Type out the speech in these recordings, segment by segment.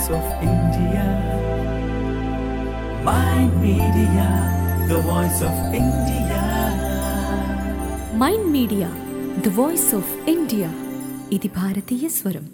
voice of India. Mind Media, the voice of India. Mind Media the voice of India ఇది భారతీయ స్వరం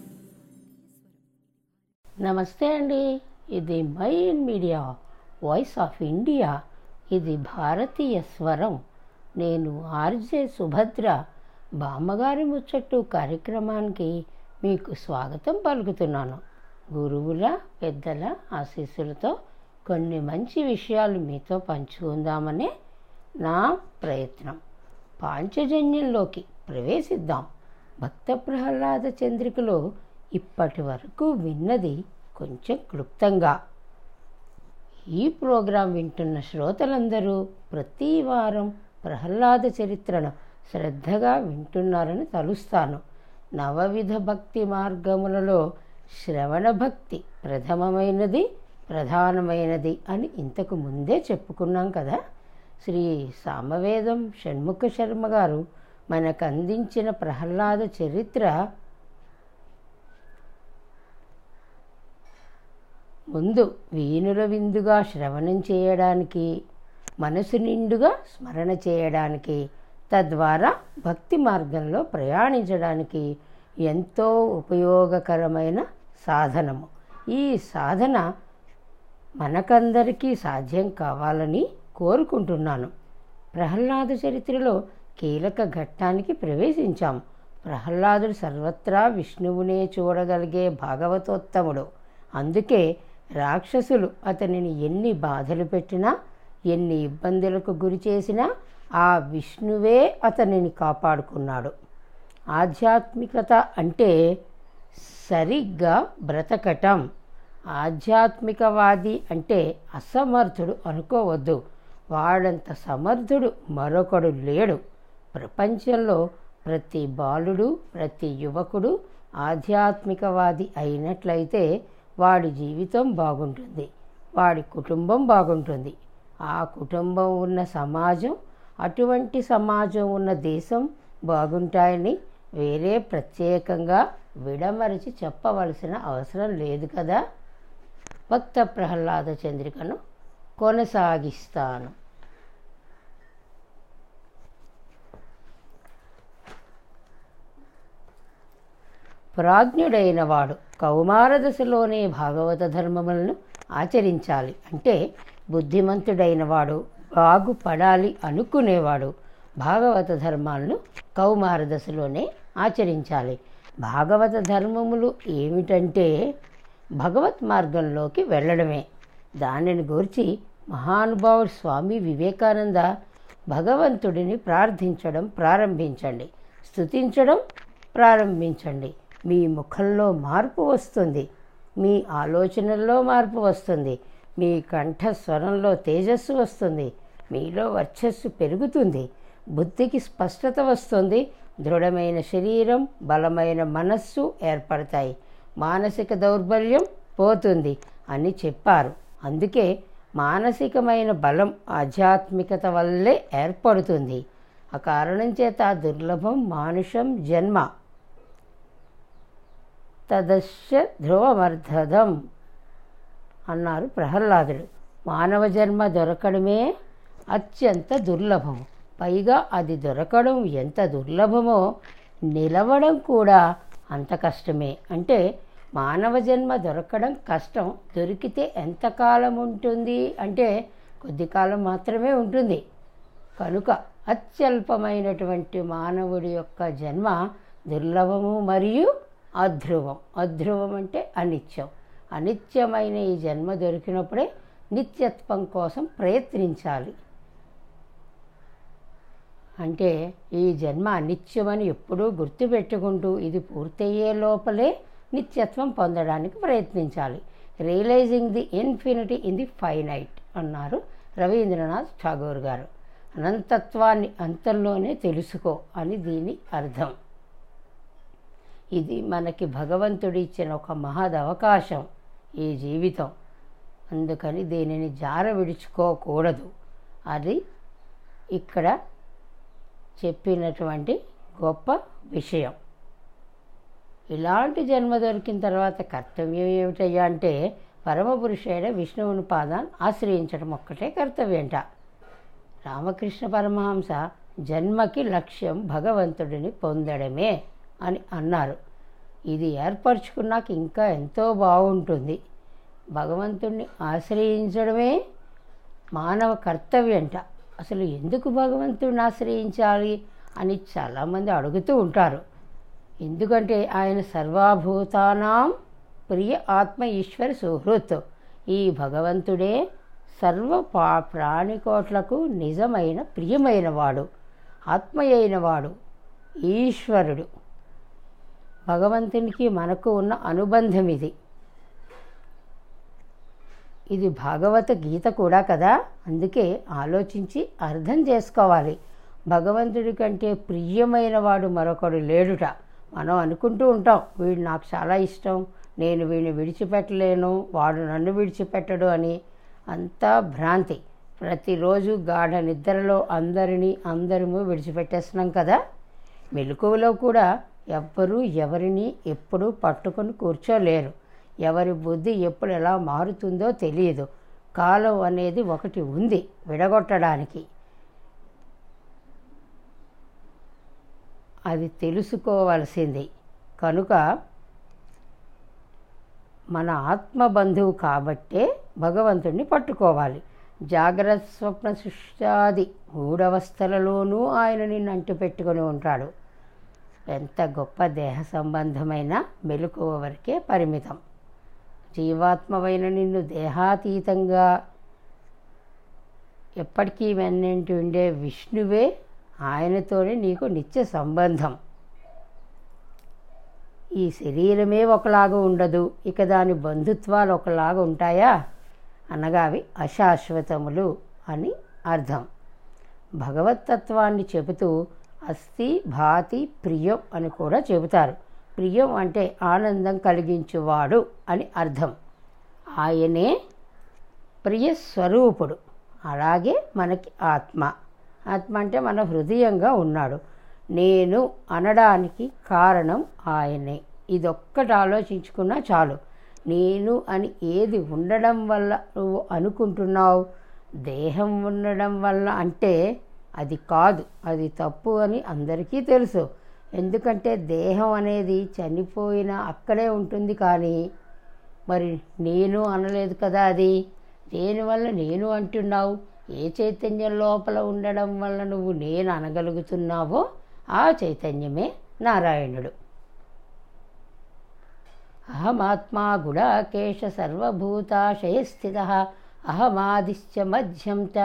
నమస్తే అండి ఇది Mind Media voice of India ఇది భారతీయ స్వరం నేను ఆర్జే సుభద్ర బామ్మగారి ముచ్చట్టు కార్యక్రమానికి మీకు స్వాగతం పలుకుతున్నాను గురువుల పెద్దల ఆశీస్సులతో కొన్ని మంచి విషయాలు మీతో పంచుకుందామనే నా ప్రయత్నం పాంచజన్యంలోకి ప్రవేశిద్దాం భక్త ప్రహ్లాద చంద్రికలో ఇప్పటి వరకు విన్నది కొంచెం క్లుప్తంగా ఈ ప్రోగ్రాం వింటున్న శ్రోతలందరూ ప్రతి వారం ప్రహ్లాద చరిత్రను శ్రద్ధగా వింటున్నారని తలుస్తాను నవవిధ భక్తి మార్గములలో శ్రవణ భక్తి ప్రథమమైనది ప్రధానమైనది అని ఇంతకు ముందే చెప్పుకున్నాం కదా శ్రీ సామవేదం షణ్ముఖ శర్మ గారు మనకు అందించిన ప్రహ్లాద చరిత్ర ముందు వీణుల విందుగా శ్రవణం చేయడానికి మనసు నిండుగా స్మరణ చేయడానికి తద్వారా భక్తి మార్గంలో ప్రయాణించడానికి ఎంతో ఉపయోగకరమైన సాధనము ఈ సాధన మనకందరికీ సాధ్యం కావాలని కోరుకుంటున్నాను ప్రహ్లాద చరిత్రలో కీలక ఘట్టానికి ప్రవేశించాం ప్రహ్లాదుడు సర్వత్రా విష్ణువునే చూడగలిగే భాగవతోత్తముడు అందుకే రాక్షసులు అతనిని ఎన్ని బాధలు పెట్టినా ఎన్ని ఇబ్బందులకు గురి చేసినా ఆ విష్ణువే అతనిని కాపాడుకున్నాడు ఆధ్యాత్మికత అంటే సరిగ్గా బ్రతకటం ఆధ్యాత్మికవాది అంటే అసమర్థుడు అనుకోవద్దు వాడంత సమర్థుడు మరొకడు లేడు ప్రపంచంలో ప్రతి బాలుడు ప్రతి యువకుడు ఆధ్యాత్మికవాది అయినట్లయితే వాడి జీవితం బాగుంటుంది వాడి కుటుంబం బాగుంటుంది ఆ కుటుంబం ఉన్న సమాజం అటువంటి సమాజం ఉన్న దేశం బాగుంటాయని వేరే ప్రత్యేకంగా విడమరిచి చెప్పవలసిన అవసరం లేదు కదా భక్త ప్రహ్లాద చంద్రికను కొనసాగిస్తాను ప్రాజ్ఞుడైన వాడు కౌమార దశలోనే భాగవత ధర్మములను ఆచరించాలి అంటే బుద్ధిమంతుడైన వాడు బాగుపడాలి అనుకునేవాడు భాగవత ధర్మాలను కౌమార దశలోనే ఆచరించాలి భాగవత ధర్మములు ఏమిటంటే భగవత్ మార్గంలోకి వెళ్ళడమే దానిని గురించి మహానుభావుడు స్వామి వివేకానంద భగవంతుడిని ప్రార్థించడం ప్రారంభించండి స్తుతించడం ప్రారంభించండి మీ ముఖంలో మార్పు వస్తుంది మీ ఆలోచనల్లో మార్పు వస్తుంది మీ కంఠస్వరంలో తేజస్సు వస్తుంది మీలో వర్చస్సు పెరుగుతుంది బుద్ధికి స్పష్టత వస్తుంది దృఢమైన శరీరం బలమైన మనస్సు ఏర్పడతాయి మానసిక దౌర్బల్యం పోతుంది అని చెప్పారు అందుకే మానసికమైన బలం ఆధ్యాత్మికత వల్లే ఏర్పడుతుంది ఆ కారణం చేత దుర్లభం మానుషం జన్మ తదస్య ధ్రువమర్ధదం అన్నారు ప్రహ్లాదుడు మానవ జన్మ దొరకడమే అత్యంత దుర్లభము పైగా అది దొరకడం ఎంత దుర్లభమో నిలవడం కూడా అంత కష్టమే అంటే మానవ జన్మ దొరకడం కష్టం దొరికితే ఎంతకాలం ఉంటుంది అంటే కొద్ది కాలం మాత్రమే ఉంటుంది కనుక అత్యల్పమైనటువంటి మానవుడి యొక్క జన్మ దుర్లభము మరియు అధ్రువం అధ్రువం అంటే అనిత్యం అనిత్యమైన ఈ జన్మ దొరికినప్పుడే నిత్యత్వం కోసం ప్రయత్నించాలి అంటే ఈ జన్మ అనిత్యమని ఎప్పుడూ గుర్తుపెట్టుకుంటూ ఇది పూర్తయ్యే లోపలే నిత్యత్వం పొందడానికి ప్రయత్నించాలి realising the infinity in the finite అన్నారు రవీంద్రనాథ్ ఠాగూర్ గారు అనంతత్వాన్ని అంతంలోనే తెలుసుకో అని దీని అర్థం ఇది మనకి భగవంతుడు ఇచ్చిన ఒక మహద్ అవకాశం ఈ జీవితం అందుకని దీనిని జార విడుచుకోకూడదు అది ఇక్కడ చెప్పినటువంటి గొప్ప విషయం ఇలాంటి జన్మ దొరికిన తర్వాత కర్తవ్యం ఏమిటయ్యా అంటే పరమపురుషుడైన విష్ణువుని పాదాన్ని ఆశ్రయించడం ఒక్కటే కర్తవ్యంట రామకృష్ణ పరమహంస జన్మకి లక్ష్యం భగవంతుడిని పొందడమే అని అన్నారు ఇది ఏర్పరచుకున్నాక ఇంకా ఎంతో బాగుంటుంది భగవంతుణ్ణి ఆశ్రయించడమే మానవ కర్తవ్యంట అసలు ఎందుకు భగవంతుడిని ఆశ్రయించాలి అని చాలామంది అడుగుతూ ఉంటారు ఎందుకంటే ఆయన సర్వభూతానాం ప్రియ ఆత్మ ఈశ్వర సుహృత్ ఈ భగవంతుడే సర్వ పా ప్రాణికోట్లకు నిజమైన ప్రియమైన వాడు ఆత్మ అయిన వాడు ఈశ్వరుడు భగవంతునికి మనకు ఉన్న అనుబంధం ఇది ఇది భాగవత గీత కూడా కదా అందుకే ఆలోచించి అర్థం చేసుకోవాలి భగవంతుడి కంటే ప్రియమైన వాడు మరొకడు లేడుట మనం అనుకుంటూ ఉంటాం వీడు నాకు చాలా ఇష్టం నేను వీడిని విడిచిపెట్టలేను వాడు నన్ను విడిచిపెట్టడు అని అంతా భ్రాంతి ప్రతిరోజు గాఢ నిద్రలో అందరినీ అందరము విడిచిపెట్టేస్తున్నాం కదా మెలకువలో కూడా ఎవ్వరూ ఎవరిని ఎప్పుడూ పట్టుకొని కూర్చోలేరు ఎవరి బుద్ధి ఎప్పుడు ఎలా మారుతుందో తెలియదు కాలం అనేది ఒకటి ఉంది విడగొట్టడానికి అది తెలుసుకోవలసింది కనుక మన ఆత్మ బంధువు కాబట్టే భగవంతుణ్ణి పట్టుకోవాలి జాగ్రత్త స్వప్న సృష్టాది మూడవస్థలలోనూ ఆయన నిన్ను అంటు పెట్టుకొని ఉంటాడు ఎంత గొప్ప దేహ సంబంధమైన మెలకువ వరకే పరిమితం జీవాత్మమైన నిన్ను దేహాతీతంగా ఎప్పటికీ వెన్నంటి ఉండే విష్ణువే ఆయనతోనే నీకు నిత్య సంబంధం ఈ శరీరమే ఒకలాగా ఉండదు ఇక దాని బంధుత్వాలు ఒకలాగా ఉంటాయా అనగా అవి అశాశ్వతములు అని అర్థం భగవతత్వాన్ని చెబుతూ అస్థి భాతి ప్రియం అని కూడా చెబుతారు ప్రియం అంటే ఆనందం కలిగించువాడు అని అర్థం ఆయనే ప్రియస్వరూపుడు అలాగే మనకి ఆత్మ ఆత్మ అంటే మన హృదయంగా ఉన్నాడు నేను అనడానికి కారణం ఆయనే ఇదొక్కటి ఆలోచించుకున్నా చాలు నేను అని ఏది ఉండడం వల్ల నువ్వు అనుకుంటున్నావు దేహం ఉండడం వల్ల అంటే అది కాదు అది తప్పు అని అందరికీ తెలుసు ఎందుకంటే దేహం అనేది చనిపోయినా అక్కడే ఉంటుంది కానీ మరి నేను అనలేదు కదా అది దేనివల్ల నేను అంటున్నావు ఏ చైతన్యం లోపల ఉండడం వల్ల నువ్వు నేను అనగలుగుతున్నావో ఆ చైతన్యమే నారాయణుడు అహమాత్మా గుడాకేశ సర్వభూతాశయ స్థిత అహమాదిశ్చ మధ్యం చ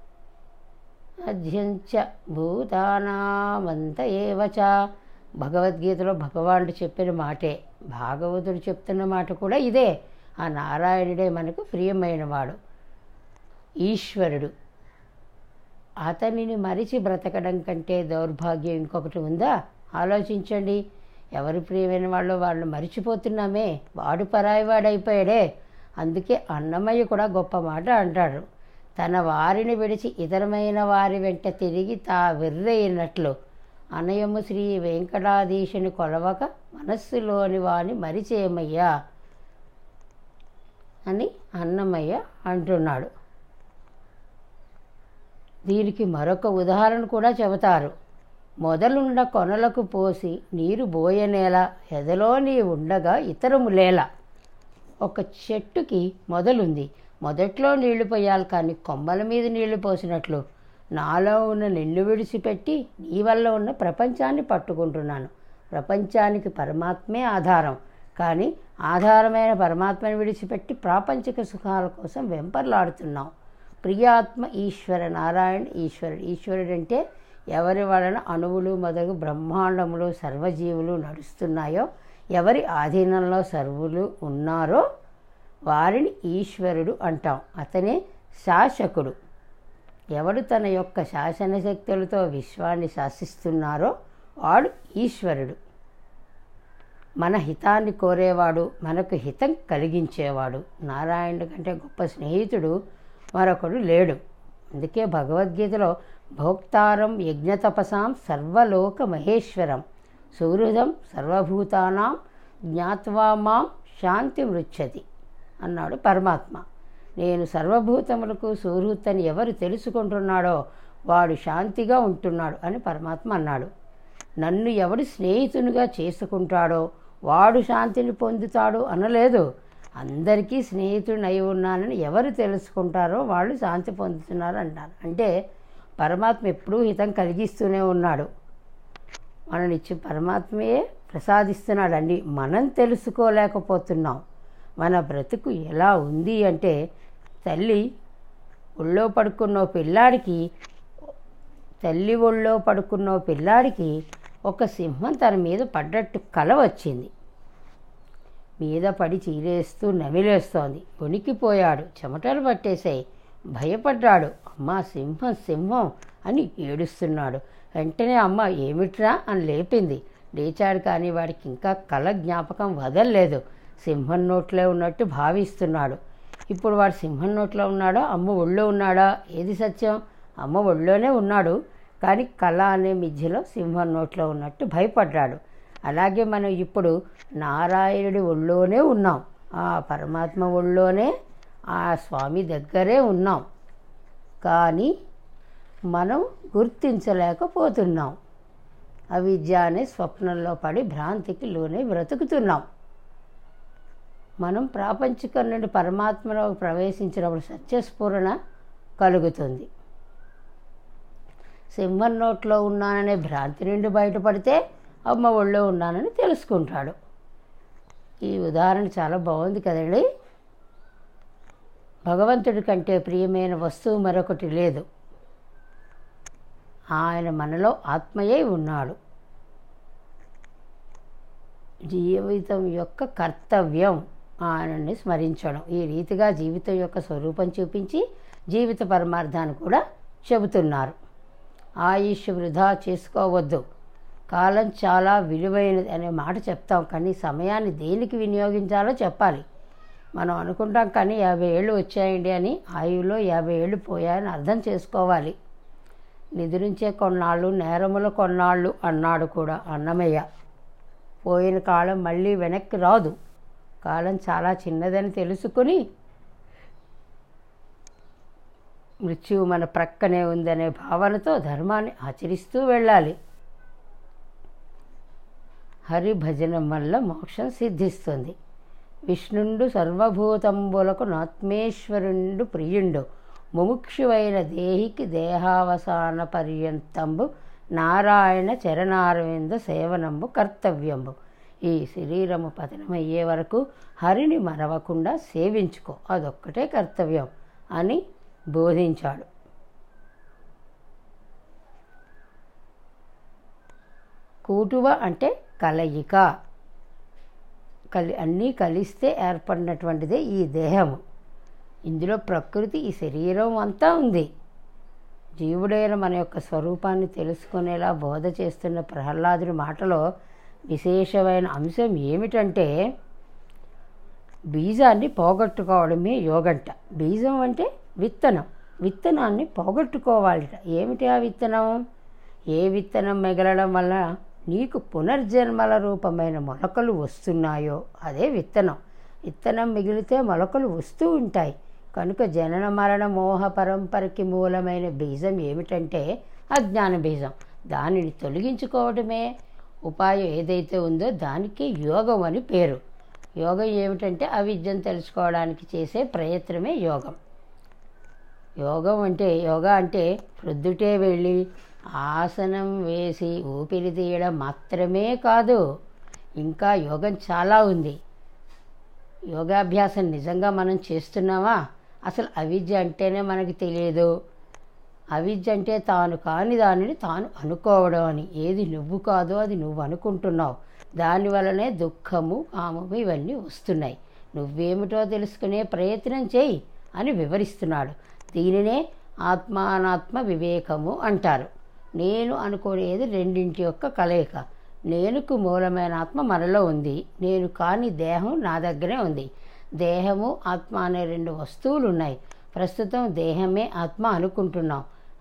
మధ్యంచ భూతానామంత ఏవ చ భగవద్గీతలో భగవానుడు చెప్పిన మాటే భాగవతుడు చెప్తున్న మాట కూడా ఇదే ఆ నారాయణుడే మనకు ప్రియమైనవాడు ఈశ్వరుడు అతనిని మరిచి బ్రతకడం కంటే దౌర్భాగ్యం ఇంకొకటి ఉందా ఆలోచించండి ఎవరు ప్రియమైన వాళ్ళు వాళ్ళు మరిచిపోతున్నామే వాడు పరాయి వాడైపోయాడే అందుకే అన్నమయ్య కూడా గొప్ప మాట అంటాడు తన వారిని విడిచి ఇతరమైన వారి వెంట తిరిగి తా వెర్రైనట్లు అనయము శ్రీ వెంకటాధీశుని కొలవక మనస్సులోని వాని మరిచేమయ్యా అని అన్నమయ్య అంటున్నాడు దీనికి మరొక ఉదాహరణ కూడా చెబుతారు మొదలుండ కొనలకు పోసి నీరు బోయనేలా ఎదలో నీ ఉండగా ఇతరములేలా ఒక చెట్టుకి మొదలుంది మొదట్లో నీళ్లు పోయాలి కానీ కొమ్మల మీద నీళ్లు పోసినట్లు నాలో ఉన్న నిన్ను విడిచిపెట్టి నీ వల్ల ఉన్న ప్రపంచాన్ని పట్టుకుంటున్నాను ప్రపంచానికి పరమాత్మే ఆధారం కానీ ఆధారమైన పరమాత్మని విడిచిపెట్టి ప్రాపంచిక సుఖాల కోసం వెంపర్లాడుతున్నాం ప్రియాత్మ ఈశ్వర నారాయణ ఈశ్వరుడు ఈశ్వరుడు అంటే ఎవరి వలన అణువులు మొదలు బ్రహ్మాండములు సర్వజీవులు నడుస్తున్నాయో ఎవరి ఆధీనంలో సర్వులు ఉన్నారో వారిని ఈశ్వరుడు అంటాం అతనే శాసకుడు ఎవడు తన యొక్క శాసన శక్తులతో విశ్వాన్ని శాసిస్తున్నారో వాడు ఈశ్వరుడు మన హితాన్ని కోరేవాడు మనకు హితం కలిగించేవాడు నారాయణుడి కంటే గొప్ప స్నేహితుడు మరొకడు లేడు అందుకే భగవద్గీతలో భోక్తారం యజ్ఞతపసాం సర్వలోక మహేశ్వరం సుహృదం సర్వభూతానాం జ్ఞాత్వా మాం శాంతి మృచ్చతి అన్నాడు పరమాత్మ నేను సర్వభూతములకు సుహృత్తని ఎవరు తెలుసుకుంటున్నాడో వాడు శాంతిగా ఉంటున్నాడు అని పరమాత్మ అన్నాడు నన్ను ఎవడు స్నేహితునిగా చేసుకుంటాడో వాడు శాంతిని పొందుతాడు అనలేదు అందరికీ స్నేహితుడిని అయి ఉన్నానని ఎవరు తెలుసుకుంటారో వాళ్ళు శాంతి పొందుతున్నారు అంటారు అంటే పరమాత్మ ఎప్పుడూ హితం కలిగిస్తూనే ఉన్నాడు మననిచ్చి పరమాత్మయే ప్రసాదిస్తున్నాడు అండి మనం తెలుసుకోలేకపోతున్నాం మన బ్రతుకు ఎలా ఉంది అంటే తల్లి ఒళ్ళో పడుకున్న ఓ పిల్లాడికి తల్లి ఒళ్ళో పడుకున్న ఓ పిల్లాడికి ఒక సింహం తన మీద పడ్డట్టు కల వచ్చింది మీద పడి చీరేస్తూ నమిలేస్తోంది వణికిపోయాడు చెమటలు పట్టేశాయి భయపడ్డాడు అమ్మా సింహం సింహం అని ఏడుస్తున్నాడు వెంటనే అమ్మ ఏమిట్రా అని లేపింది లేచాడు కానీ వాడికి ఇంకా కల జ్ఞాపకం వదలలేదు సింహం నోట్లో ఉన్నట్టు భావిస్తున్నాడు ఇప్పుడు వాడు సింహం నోట్లో ఉన్నాడో అమ్మ ఒళ్ళో ఉన్నాడా ఏది సత్యం అమ్మ ఒళ్ళోనే ఉన్నాడు కానీ కళ అనే మిథ్యలో సింహం నోట్లో ఉన్నట్టు భయపడ్డాడు అలాగే మనం ఇప్పుడు నారాయణుడి ఒళ్ళోనే ఉన్నాం ఆ పరమాత్మ ఒళ్ళోనే ఆ స్వామి దగ్గరే ఉన్నాం కానీ మనం గుర్తించలేకపోతున్నాం అవిద్య అనే స్వప్నంలో పడి భ్రాంతికి లోనే బ్రతుకుతున్నాం మనం ప్రాపంచికం నుండి పరమాత్మలో ప్రవేశించినప్పుడు సత్యస్ఫురణ కలుగుతుంది సింహం నోట్లో ఉన్నాననే భ్రాంతి నుండి బయటపడితే అమ్మ ఒళ్ళో ఉన్నానని తెలుసుకుంటాడు ఈ ఉదాహరణ చాలా బాగుంది కదండి భగవంతుడి కంటే ప్రియమైన వస్తువు మరొకటి లేదు ఆయన మనలో ఆత్మయే ఉన్నాడు జీవితం యొక్క కర్తవ్యం ఆయనని స్మరించడం ఈ రీతిగా జీవితం యొక్క స్వరూపం చూపించి జీవిత పరమార్థాన్ని కూడా చెబుతున్నారు ఆయుష్ వృధా చేసుకోవద్దు కాలం చాలా విలువైనది అనే మాట చెప్తాం కానీ సమయాన్ని దేనికి వినియోగించాలో చెప్పాలి మనం అనుకుంటాం కానీ యాభై ఏళ్ళు వచ్చాయండి అని ఆయువులో యాభై ఏళ్ళు పోయాయని అర్థం చేసుకోవాలి నిద్రించే కొన్నాళ్ళు నేరముల కొన్నాళ్ళు అన్నాడు కూడా అన్నమయ్య పోయిన కాలం మళ్ళీ వెనక్కి రాదు కాలం చాలా చిన్నదని తెలుసుకుని మృత్యువు మన ప్రక్కనే ఉందనే భావనతో ధర్మాన్ని ఆచరిస్తూ వెళ్ళాలి హరి భజనం వల్ల మోక్షం సిద్ధిస్తుంది విష్ణుండు సర్వభూతంబులకు నాత్మేశ్వరుండు ప్రియుండు ముముక్షువైన దేహికి దేహావసాన పర్యంతంబు నారాయణ చరణారవింద సేవనంబు కర్తవ్యంబు ఈ శరీరము పతనమయ్యే వరకు హరిని మరవకుండా సేవించుకో అదొక్కటే కర్తవ్యం అని బోధించాడు కూటువ అంటే కలయిక కలి అన్నీ కలిస్తే ఏర్పడినటువంటిదే ఈ దేహము ఇందులో ప్రకృతి ఈ శరీరం అంతా ఉంది జీవుడైన మన యొక్క స్వరూపాన్ని తెలుసుకునేలా బోధ చేస్తున్న ప్రహ్లాదుడి మాటలో విశేషమైన అంశం ఏమిటంటే బీజాన్ని పోగొట్టుకోవడమే యోగంట బీజం అంటే విత్తనం విత్తనాన్ని పోగొట్టుకోవాలిట ఏమిటి ఆ విత్తనం ఏ విత్తనం మిగలడం వల్ల నీకు పునర్జన్మల రూపమైన మొలకలు వస్తున్నాయో అదే విత్తనం విత్తనం మిగిలితే మొలకలు వస్తూ ఉంటాయి కనుక జనన మరణ మోహ పరంపరకి మూలమైన బీజం ఏమిటంటే అజ్ఞాన బీజం దానిని తొలగించుకోవడమే ఉపాయం ఏదైతే ఉందో దానికి యోగం అని పేరు యోగం ఏమిటంటే అవిద్యను తెలుసుకోవడానికి చేసే ప్రయత్నమే యోగం యోగం అంటే యోగా అంటే ప్రొద్దుటే వెళ్ళి ఆసనం వేసి ఊపిరి తీయడం మాత్రమే కాదు ఇంకా యోగం చాలా ఉంది యోగాభ్యాసం నిజంగా మనం చేస్తున్నామా అసలు అవిద్య అంటేనే మనకి తెలియదు అవిద్య అంటే తాను కాని దానిని తాను అనుకోవడం అని ఏది నువ్వు కాదో అది నువ్వు అనుకుంటున్నావు దానివల్లనే దుఃఖము కామము ఇవన్నీ వస్తున్నాయి నువ్వేమిటో తెలుసుకునే ప్రయత్నం చేయి అని వివరిస్తున్నాడు దీనినే ఆత్మానాత్మ వివేకము అంటారు నేను అనుకునేది రెండింటి యొక్క కలయిక నేనుకు మూలమైన ఆత్మ మనలో ఉంది నేను కాని దేహం నా దగ్గరే ఉంది దేహము ఆత్మ అనే రెండు వస్తువులు ఉన్నాయి ప్రస్తుతం దేహమే ఆత్మ అనుకుంటున్నాం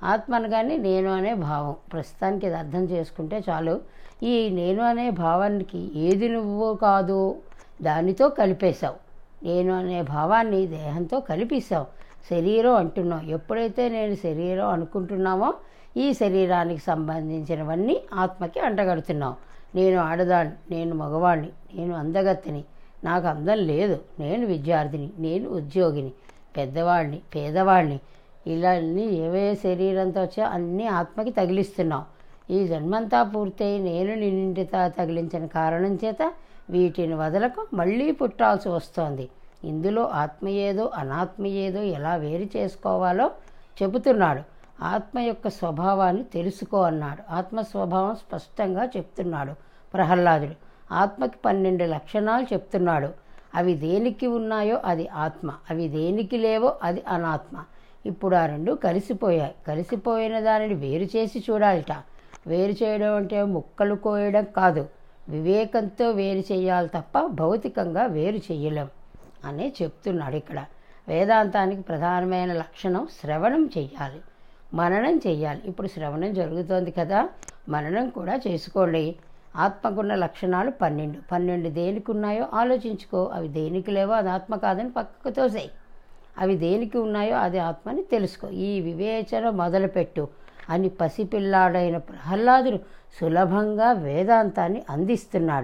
ఆత్మ అనగానే నేను అనే భావం ప్రస్తుతానికి ఇది అర్థం చేసుకుంటే చాలు ఈ నేను అనే భావానికి ఏది నువ్వు కాదు దానితో కలిపేశావు నేను అనే భావాన్ని దేహంతో కలిపేశావు శరీరం అంటున్నావు ఎప్పుడైతే నేను శరీరం అనుకుంటున్నామో ఈ శరీరానికి సంబంధించినవన్నీ ఆత్మకి అంటగడుతున్నావు నేను ఆడదాన్ని నేను మగవాణ్ణి నేను అందగత్తిని నాకు అందం లేదు నేను విద్యార్థిని నేను ఉద్యోగిని పెద్దవాడిని పేదవాడిని ఇలా అన్నీ ఏవే శరీరంతో వచ్చా అన్నీ ఆత్మకి తగిలిస్తున్నావు ఈ జన్మంతా పూర్తయి నేను నిన్నింటితో తగిలించిన కారణం చేత వీటిని వదలకు మళ్ళీ పుట్టాల్సి వస్తోంది ఇందులో ఆత్మ ఏదో అనాత్మ ఏదో ఎలా వేరు చేసుకోవాలో చెబుతున్నాడు ఆత్మ యొక్క స్వభావాన్ని తెలుసుకో అన్నాడు ఆత్మ స్వభావం స్పష్టంగా చెప్తున్నాడు ప్రహ్లాదుడు ఆత్మకి పన్నెండు లక్షణాలు చెప్తున్నాడు అవి దేనికి ఉన్నాయో అది ఆత్మ అవి దేనికి లేవో అది అనాత్మ ఇప్పుడు ఆ రెండు కలిసిపోయాయి కలిసిపోయిన దానిని వేరు చేసి చూడాలిట వేరు చేయడం అంటే ముక్కలు కోయడం కాదు వివేకంతో వేరు చేయాలి తప్ప భౌతికంగా వేరు చేయలేం అని చెప్తున్నాడు ఇక్కడ వేదాంతానికి ప్రధానమైన లక్షణం శ్రవణం చెయ్యాలి మననం చెయ్యాలి ఇప్పుడు శ్రవణం జరుగుతోంది కదా మననం కూడా చేసుకోండి ఆత్మకున్న లక్షణాలు పన్నెండు పన్నెండు దేనికి ఉన్నాయో ఆలోచించుకో అవి దేనికి లేవో అది ఆత్మ కాదని పక్కకు తోసేయి అవి దేనికి ఉన్నాయో అది ఆత్మని తెలుసుకో ఈ వివేచన మొదలుపెట్టు అని పసిపిల్లాడైన ప్రహ్లాదుడు సులభంగా వేదాంతాన్ని అందిస్తున్నాడు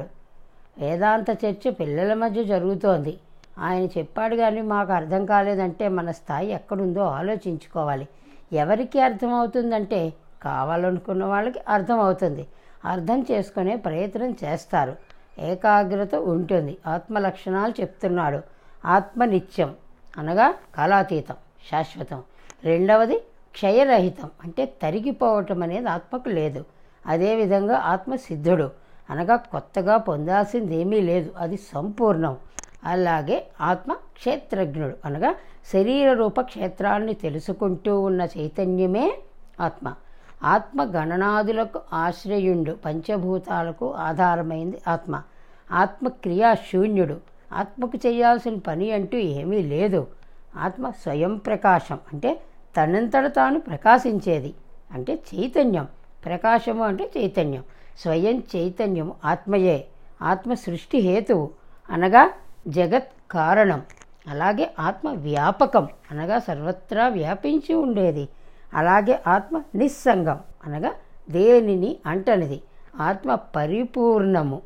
వేదాంత చర్చ పిల్లల మధ్య జరుగుతోంది ఆయన చెప్పాడు కానీ మాకు అర్థం కాలేదంటే మన స్థాయి ఎక్కడుందో ఆలోచించుకోవాలి ఎవరికి అర్థమవుతుందంటే కావాలనుకున్న వాళ్ళకి అర్థమవుతుంది అర్థం చేసుకునే ప్రయత్నం చేస్తారు ఏకాగ్రత ఉంటుంది ఆత్మ లక్షణాలు చెప్తున్నాడు ఆత్మ నిత్యం అనగా కాలాతీతం శాశ్వతం రెండవది క్షయరహితం అంటే తరిగిపోవటం అనేది ఆత్మకు లేదు అదేవిధంగా ఆత్మ సిద్ధుడు అనగా కొత్తగా పొందాల్సింది ఏమీ లేదు అది సంపూర్ణం అలాగే ఆత్మ క్షేత్రజ్ఞుడు అనగా శరీర రూప క్షేత్రాన్ని తెలుసుకుంటూ ఉన్న చైతన్యమే ఆత్మ ఆత్మ గణనాదులకు ఆశ్రయుండు పంచభూతాలకు ఆధారమైంది ఆత్మ ఆత్మ క్రియాశూన్యుడు ఆత్మకు చేయాల్సిన పని అంటూ ఏమీ లేదు ఆత్మ స్వయం ప్రకాశం అంటే తనంతట తాను ప్రకాశించేది అంటే చైతన్యం ప్రకాశము అంటే చైతన్యం స్వయం చైతన్యం ఆత్మయే ఆత్మ సృష్టి హేతువు అనగా జగత్ కారణం అలాగే ఆత్మ వ్యాపకం అనగా సర్వత్రా వ్యాపించి ఉండేది అలాగే ఆత్మ నిస్సంగం అనగా దేనిని అంటనిది ఆత్మ పరిపూర్ణము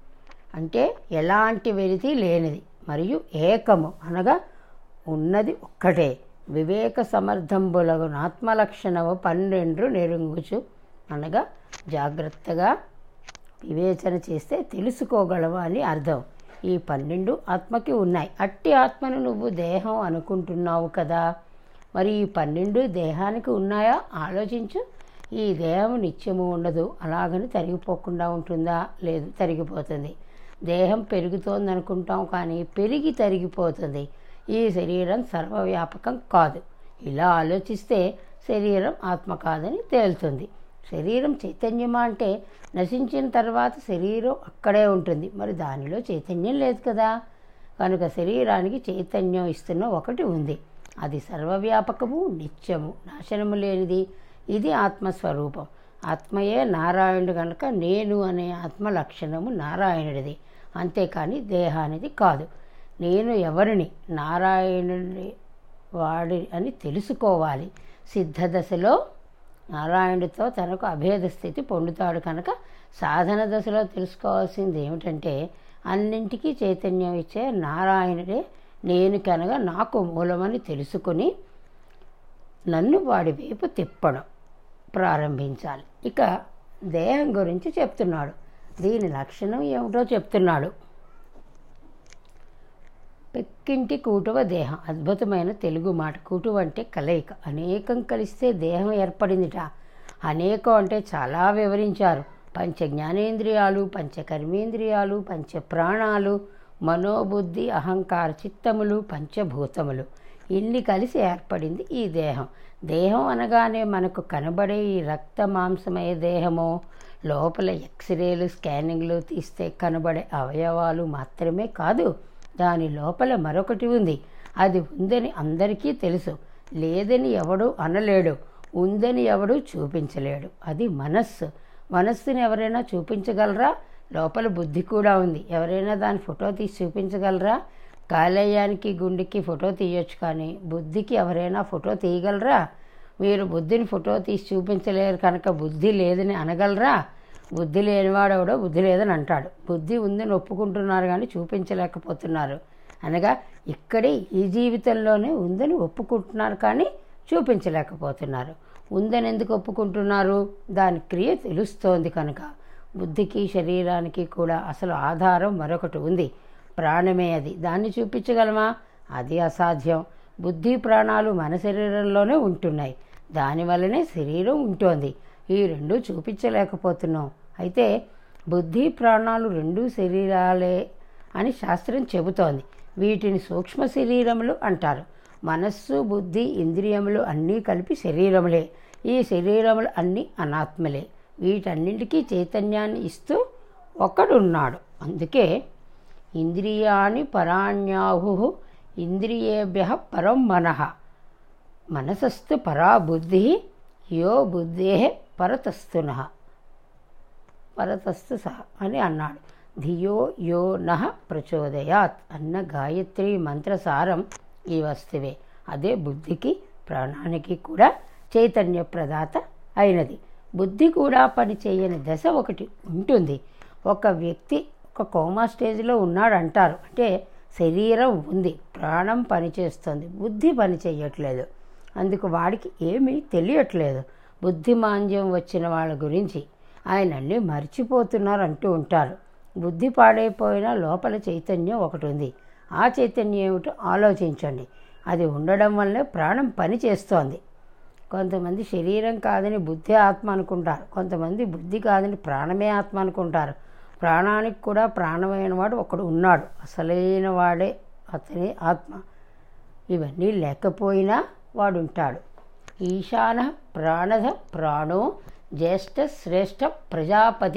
అంటే ఎలాంటి వెలితి లేనిది మరియు ఏకము అనగా ఉన్నది ఒక్కటే వివేక సమర్థంబులగు ఆత్మలక్షణము పన్నెండు నెరుంగుచు అనగా జాగ్రత్తగా వివేచన చేస్తే తెలుసుకోగలవు అని అర్థం ఈ పన్నెండు ఆత్మకి ఉన్నాయి అట్టి ఆత్మను నువ్వు దేహం అనుకుంటున్నావు కదా మరి ఈ పన్నెండు దేహానికి ఉన్నాయా ఆలోచించు ఈ దేహం నిత్యము ఉండదు అలాగని తరిగిపోకుండా ఉంటుందా లేదు తరిగిపోతుంది దేహం పెరుగుతోంది అనుకుంటాం కానీ పెరిగి తరిగిపోతుంది ఈ శరీరం సర్వవ్యాపకం కాదు ఇలా ఆలోచిస్తే శరీరం ఆత్మ కాదని తేలుతుంది శరీరం చైతన్యమా అంటే నశించిన తర్వాత శరీరం అక్కడే ఉంటుంది మరి దానిలో చైతన్యం లేదు కదా కనుక శరీరానికి చైతన్యం ఇస్తున్న ఒకటి ఉంది అది సర్వవ్యాపకము నిత్యము నాశనము లేనిది ఇది ఆత్మస్వరూపం ఆత్మయే నారాయణుడు కనుక నేను అనే ఆత్మ లక్షణము నారాయణుడిది అంతేకాని దేహానిది కాదు నేను ఎవరిని నారాయణుడి వాడి అని తెలుసుకోవాలి సిద్ధదశలో నారాయణుడితో తనకు అభేద స్థితి పొందుతాడు కనుక సాధన దశలో తెలుసుకోవాల్సింది ఏమిటంటే అన్నింటికీ చైతన్యం ఇచ్చే నారాయణుడే నేను కనుక నాకు మూలమని తెలుసుకుని నన్ను వాడి వైపు తిప్పడం ప్రారంభించాలి ఇక దేహం గురించి చెప్తున్నాడు దీని లక్షణం ఏమిటో చెప్తున్నాడు పెక్కింటి కూటువ దేహం అద్భుతమైన తెలుగు మాట కూటువ అంటే కలయిక అనేకం కలిస్తే దేహం ఏర్పడిందిట అనేకం అంటే చాలా వివరించారు పంచ జ్ఞానేంద్రియాలు పంచ కర్మేంద్రియాలు పంచ ప్రాణాలు మనోబుద్ధి అహంకార చిత్తములు పంచభూతములు ఇన్ని కలిసి ఏర్పడింది ఈ దేహం దేహం అనగానే మనకు కనబడే ఈ రక్త మాంసమయ దేహమో లోపల ఎక్స్రేలు స్కానింగ్లు తీస్తే కనబడే అవయవాలు మాత్రమే కాదు దాని లోపల మరొకటి ఉంది అది ఉందని అందరికీ తెలుసు లేదని ఎవడూ అనలేడు ఉందని ఎవడు చూపించలేడు అది మనస్సు మనస్సుని ఎవరైనా చూపించగలరా లోపల బుద్ధి కూడా ఉంది ఎవరైనా దాని ఫోటో తీసి చూపించగలరా కాలేయానికి గుండెకి ఫోటో తీయొచ్చు కానీ బుద్ధికి ఎవరైనా ఫోటో తీయగలరా మీరు బుద్ధిని ఫోటో తీసి చూపించలేరు కనుక బుద్ధి లేదని అనగలరా బుద్ధి లేనివాడెవడో బుద్ధి లేదని అంటాడు బుద్ధి ఉందని ఒప్పుకుంటున్నారు కానీ చూపించలేకపోతున్నారు అనగా ఇక్కడే ఈ జీవితంలోనే ఉందని ఒప్పుకుంటున్నారు కానీ చూపించలేకపోతున్నారు ఉందని ఎందుకు ఒప్పుకుంటున్నారు దాని క్రియ తెలుస్తోంది కనుక బుద్ధికి శరీరానికి కూడా అసలు ఆధారం మరొకటి ఉంది ప్రాణమే అది దాన్ని చూపించగలమా అది అసాధ్యం బుద్ధి ప్రాణాలు మన శరీరంలోనే ఉంటున్నాయి దానివల్లనే శరీరం ఉంటోంది ఈ రెండు చూపించలేకపోతున్నాం అయితే బుద్ధి ప్రాణాలు రెండు శరీరాలే అని శాస్త్రం చెబుతోంది వీటిని సూక్ష్మ శరీరములు అంటారు మనస్సు బుద్ధి ఇంద్రియములు అన్నీ కలిపి శరీరములే ఈ శరీరములు అన్నీ అనాత్మలే వీటన్నింటికీ చైతన్యాన్ని ఇస్తూ ఒకడున్నాడు అందుకే ఇంద్రియాణి పరాణ్యాహు ఇంద్రియేభ్య పరం మనః మనసస్తు పరా బుద్ధి యో బుద్ధే పరతస్తున పరతస్తు సహ అని అన్నాడు ధియో యో నః ప్రచోదయాత్ అన్న గాయత్రి మంత్రసారం ఈ వస్తువే అదే బుద్ధికి ప్రాణానికి కూడా చైతన్య ప్రదాత అయినది బుద్ధి కూడా పని చేయని దశ ఒకటి ఉంటుంది ఒక వ్యక్తి ఒక కోమా స్టేజ్లో ఉన్నాడు అంటారు అంటే శరీరం ఉంది ప్రాణం పనిచేస్తుంది బుద్ధి పని చేయట్లేదు అందుకు వాడికి ఏమీ తెలియట్లేదు బుద్ధిమాంద్యం వచ్చిన వాళ్ళ గురించి ఆయన అన్నీ మర్చిపోతున్నారు అంటూ ఉంటారు బుద్ధి పాడైపోయిన లోపల చైతన్యం ఒకటి ఉంది ఆ చైతన్యం ఏమిటో ఆలోచించండి అది ఉండడం వల్లే ప్రాణం పని చేస్తోంది కొంతమంది శరీరం కాదని బుద్ధి ఆత్మ అనుకుంటారు కొంతమంది బుద్ధి కాదని ప్రాణమే ఆత్మ అనుకుంటారు ప్రాణానికి కూడా ప్రాణమైన వాడు ఒకడు ఉన్నాడు అసలైన వాడే అతనే ఆత్మ ఇవన్నీ లేకపోయినా వాడు ఉంటాడు ఈశాన ప్రాణద ప్రాణో జ్యేష్ఠ శ్రేష్ఠ ప్రజాపతి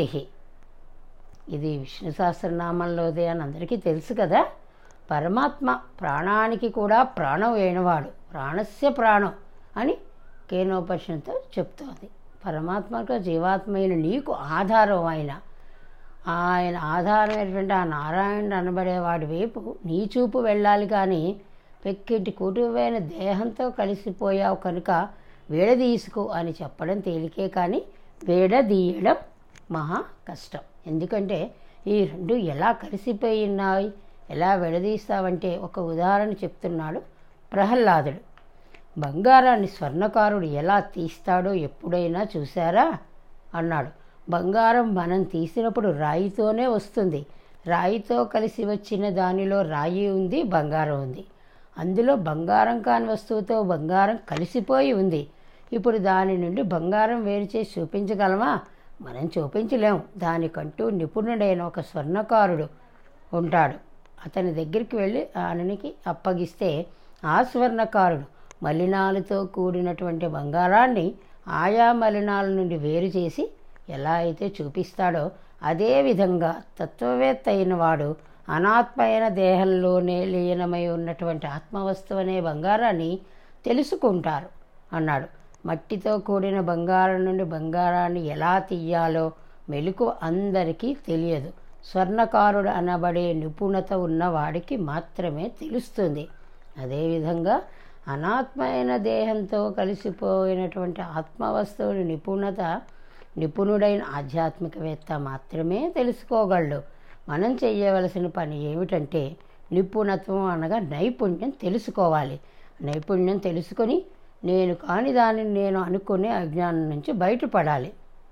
ఇది విష్ణు సహస్రనామంలోదే అని అందరికీ తెలుసు కదా పరమాత్మ ప్రాణానికి కూడా ప్రాణం అయినవాడు ప్రాణస్య ప్రాణం అని కేనోపనిషత్తు చెప్తోంది పరమాత్మకు జీవాత్మైన నీకు ఆధారం ఆయన ఆయన ఆధారమైనటువంటి ఆ నారాయణుడు అనబడేవాడి వైపు నీ చూపు వెళ్ళాలి కానీ పెక్కింటి కుటుంబమైన దేహంతో కలిసిపోయావు కనుక విడదీసుకో అని చెప్పడం తేలికే కానీ విడదీయడం మహా కష్టం ఎందుకంటే ఈ రెండు ఎలా కలిసిపోయి ఉన్నాయి ఎలా విడదీస్తావంటే ఒక ఉదాహరణ చెప్తున్నాడు ప్రహ్లాదుడు బంగారాన్ని స్వర్ణకారుడు ఎలా తీస్తాడో ఎప్పుడైనా చూసారా అన్నాడు బంగారం మనం తీసినప్పుడు రాయితోనే వస్తుంది రాయితో కలిసి వచ్చిన దానిలో రాయి ఉంది బంగారం ఉంది అందులో బంగారం కాని వస్తువుతో బంగారం కలిసిపోయి ఉంది ఇప్పుడు దాని నుండి బంగారం వేరు చేసి చూపించగలమా మనం చూపించలేం దానికంటూ నిపుణుడైన ఒక స్వర్ణకారుడు ఉంటాడు అతని దగ్గరికి వెళ్ళి ఆయనకి అప్పగిస్తే ఆ స్వర్ణకారుడు మలినాలతో కూడినటువంటి బంగారాన్ని ఆయా మలినాల నుండి వేరు చేసి ఎలా అయితే చూపిస్తాడో అదే విధంగా తత్వవేత్త అయిన వాడు అనాత్మైన దేహంలోనే లీనమై ఉన్నటువంటి ఆత్మవస్తువు అనే బంగారాన్ని తెలుసుకుంటారు అన్నాడు మట్టితో కూడిన బంగారం నుండి బంగారాన్ని ఎలా తీయాలో మెలకు అందరికీ తెలియదు స్వర్ణకారుడు అనబడే నిపుణత ఉన్న వాడికి మాత్రమే తెలుస్తుంది అదేవిధంగా అనాత్మైన దేహంతో కలిసిపోయినటువంటి ఆత్మవస్తువుని నిపుణత నిపుణుడైన ఆధ్యాత్మికవేత్త మాత్రమే తెలుసుకోగలడు మనం చేయవలసిన పని ఏమిటంటే నిపుణత్వం అనగా నైపుణ్యం తెలుసుకోవాలి నైపుణ్యం తెలుసుకొని నేను కాని దానిని నేను అనుకునే అజ్ఞానం నుంచి బయటపడాలి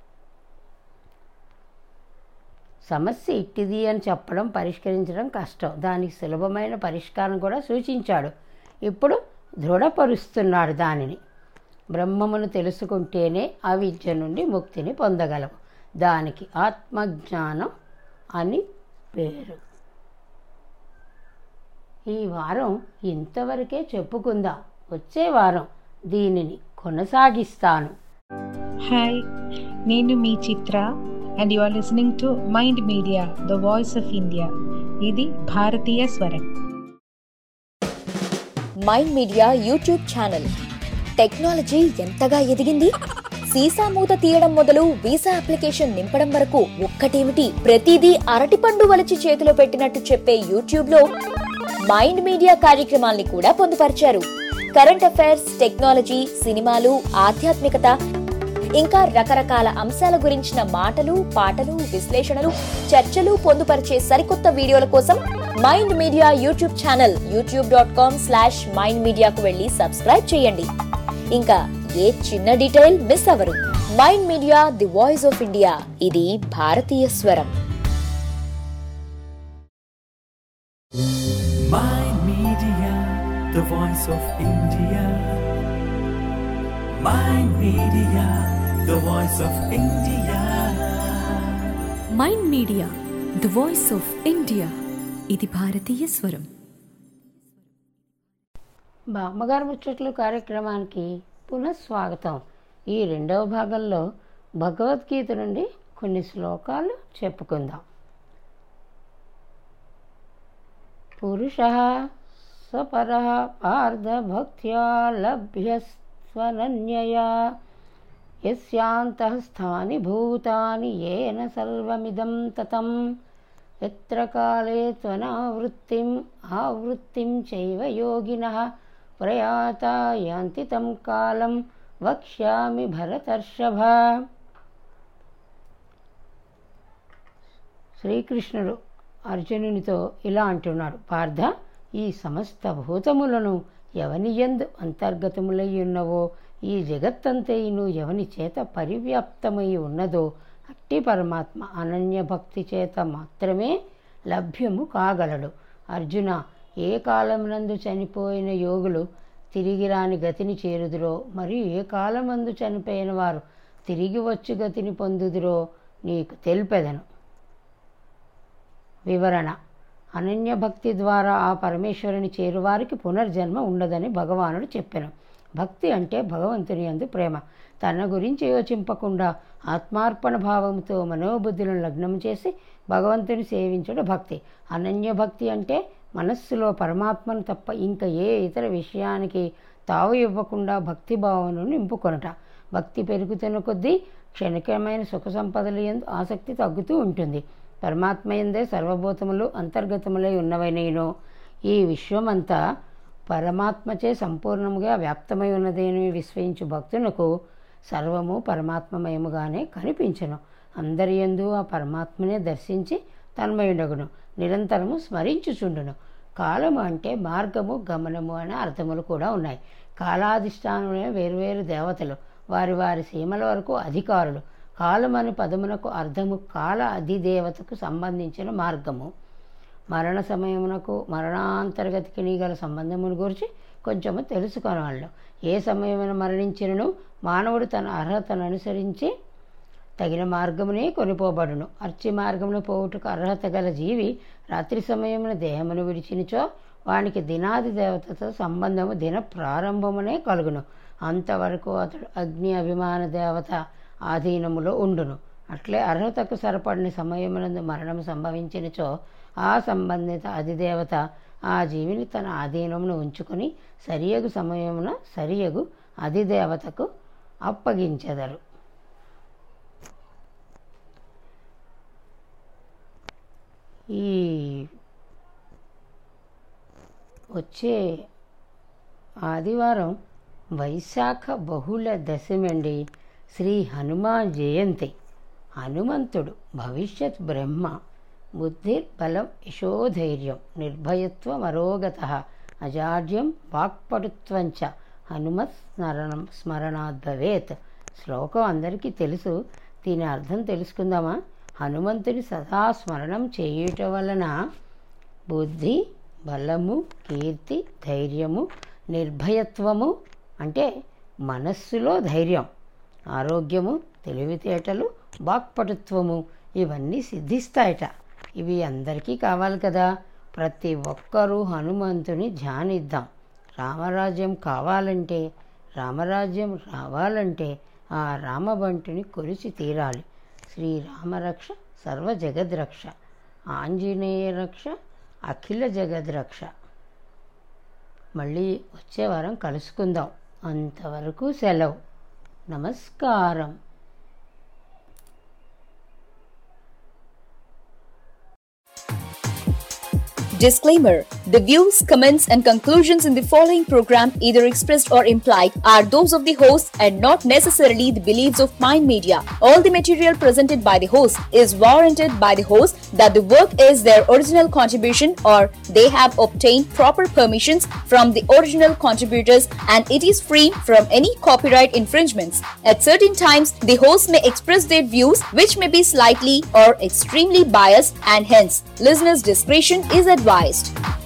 సమస్య ఇట్టిది అని చెప్పడం పరిష్కరించడం కష్టం దానికి సులభమైన పరిష్కారం కూడా సూచించాడు ఇప్పుడు దృఢపరుస్తున్నాడు దానిని బ్రహ్మమును తెలుసుకుంటేనే అవిద్య నుండి ముక్తిని పొందగలము దానికి ఆత్మజ్ఞానం అని పేరు ఈ వారం ఇంతవరకే చెప్పుకుందాం వచ్చే వారం దీనిని కొనసాగిస్తాను హాయ్ నేను మీ Chitra and you are listening to Mind Media the voice of India ఇది భారతీయ స్వరం Mind Media YouTube channel technology ఎంతగా ఎదిగింది సీసా మూత తీయడం మొదలు వీసా అప్లికేషన్ నింపడం వరకు ఒక్కటేమిటి ప్రతిదీ అరటిపండు వలిచి చేతిలో పెట్టినట్టు చెప్పే యూట్యూబ్ లో మైండ్ మీడియా కార్యక్రమాల్ని కూడా పొందుపరిచారు కరెంట్ అఫైర్స్ టెక్నాలజీ సినిమాలు ఆధ్యాత్మికత ఇంకా రకరకాల అంశాల గురించిన మాటలు పాటలు విశ్లేషణలు చర్చలు పొందుపరిచే సరికొత్త వీడియోల కోసం Mind Media YouTube channel YouTube dot com slash Mind మీడియాకు వెళ్ళి సబ్స్క్రైబ్ చేయండి ఇంకా ఏ చిన్న డీటెయిల్ మిస్ అవ్వరు Mind Media the voice of India ఇది భారతీయ స్వరం Mind Media, the voice of India. Mind Media, the voice of India. Mind Media the voice of India ఇది భారతీయ స్వరం బామ్మగారు ముచ్చట్లు కార్యక్రమానికి పునఃస్వాగతం ఈ రెండవ భాగంలో భగవద్గీత నుండి కొన్ని శ్లోకాలు చెప్పుకుందాం పురుష సపర పార్థభక్త్యా లభ్యస్వనన్యయా యస్యాంతఃస్థాని భూతాని ఏన సర్వమిదం తతం ఎత్ర కాలే త్వనావృత్తిం ఆవృత్తిం చైవ యోగినః ప్రయాత యాంతి తం కాలం వక్ష్యామి భరతర్షభ శ్రీకృష్ణుడు అర్జునునితో ఇలా అంటున్నాడు పార్థ ఈ సమస్త భూతములను ఎవని యందు అంతర్గతములై ఉన్నవో ఈ జగత్తంతయును ఎవని చేత పరివ్యాప్తమై ఉన్నదో అట్టి పరమాత్మ అనన్య భక్తి చేత మాత్రమే లభ్యము కాగలడు అర్జున ఏ కాలమునందు చనిపోయిన యోగులు తిరిగి రాని గతిని చేరుదురో మరియు ఏ కాలమందు చనిపోయిన వారు తిరిగి వచ్చు గతిని పొందుదురో నీకు తెలిపెదను వివరణ అనన్య భక్తి ద్వారా ఆ పరమేశ్వరుని చేరువారికి పునర్జన్మ ఉండదని భగవానుడు చెప్పాను భక్తి అంటే భగవంతుని యందు ప్రేమ తన గురించి యోచింపకుండా ఆత్మార్పణ భావంతో మనోబుద్ధులను లగ్నం చేసి భగవంతుని సేవించడం భక్తి అనన్య భక్తి అంటే మనస్సులో పరమాత్మను తప్ప ఇంకా ఏ ఇతర విషయానికి తావు ఇవ్వకుండా భక్తి భావనను నింపుకొనట భక్తి పెరుగుతున్న కొద్దీ క్షణికమైన సుఖ సంపదల యందు ఆసక్తి తగ్గుతూ ఉంటుంది పరమాత్మ ఎందే సర్వభూతములు అంతర్గతములై ఉన్నవనేను ఈ విశ్వమంతా పరమాత్మచే సంపూర్ణముగా వ్యాప్తమై ఉన్నదేని విశ్వయించు భక్తునకు సర్వము పరమాత్మమయముగానే కనిపించను అందరి యందు ఆ పరమాత్మనే దర్శించి తన్మయుడగును నిరంతరము స్మరించుచుండును కాలము అంటే మార్గము గమనము అనే అర్థములు కూడా ఉన్నాయి కాలాధిష్టానములైన వేరువేరు దేవతలు వారి వారి సీమల వరకు అధికారులు కాలమని పదమునకు అర్థము కాల అధిదేవతకు సంబంధించిన మార్గము మరణ సమయమునకు మరణాంతర్గతికి గల సంబంధమును గురించి కొంచెము తెలుసుకొనవాళ్ళు ఏ సమయమున మరణించినను మానవుడు తన అర్హతను అనుసరించి తగిన మార్గమునే కొనిపోబడును అర్చి మార్గమును పోవుటకు అర్హత గల జీవి రాత్రి సమయమున దేహమును విడిచినచో వానికి దినాది దేవతతో సంబంధము దిన ప్రారంభమునే కలుగును అంతవరకు అతడు అగ్ని అభిమాన దేవత ఆధీనములో ఉండును అట్లే అర్హతకు సరిపడిన సమయమునందు మరణం సంభవించినచో ఆ సంబంధిత అధిదేవత ఆ జీవిని తన ఆధీనమును ఉంచుకొని సరియగు సమయమున సరియగు అధిదేవతకు అప్పగించెదరు ఈ వచ్చే ఆదివారం వైశాఖ బహుళ దశమి అండి శ్రీ హనుమాన్ జయంతి హనుమంతుడు భవిష్యత్ బ్రహ్మ బుద్ధి బలం యశోధైర్యం నిర్భయత్వం అరోగత అజాడ్యం వాక్పటుత్వంచ హనుమత్ స్మరణం స్మరణాద్ భవేత్ శ్లోకం అందరికీ తెలుసు దీని అర్థం తెలుసుకుందామా హనుమంతుని సదా స్మరణం చేయుట వలన బుద్ధి బలము కీర్తి ధైర్యము నిర్భయత్వము అంటే మనస్సులో ధైర్యం ఆరోగ్యము తెలివితేటలు వాక్పటుత్వము ఇవన్నీ సిద్ధిస్తాయట ఇవి అందరికీ కావాలి కదా ప్రతి ఒక్కరూ హనుమంతుని ధ్యానిద్దాం రామరాజ్యం కావాలంటే రామరాజ్యం రావాలంటే ఆ రామబంటుని కొలిచి తీరాలి శ్రీరామరక్ష సర్వ జగద్రక్ష ఆంజనేయ రక్ష అఖిల జగద్రక్ష మళ్ళీ వచ్చే వారం కలుసుకుందాం అంతవరకు సెలవు నమస్కారం Disclaimer The views, comments, and conclusions in the following program, either expressed or implied, are those of the host and not necessarily the beliefs of Mind Media. All the material presented by the host is warranted by the host that the work is their original contribution or they have obtained proper permissions from the original contributors and it is free from any copyright infringements. At certain times, the host may express their views which may be slightly or extremely biased and hence listeners' discretion is advised.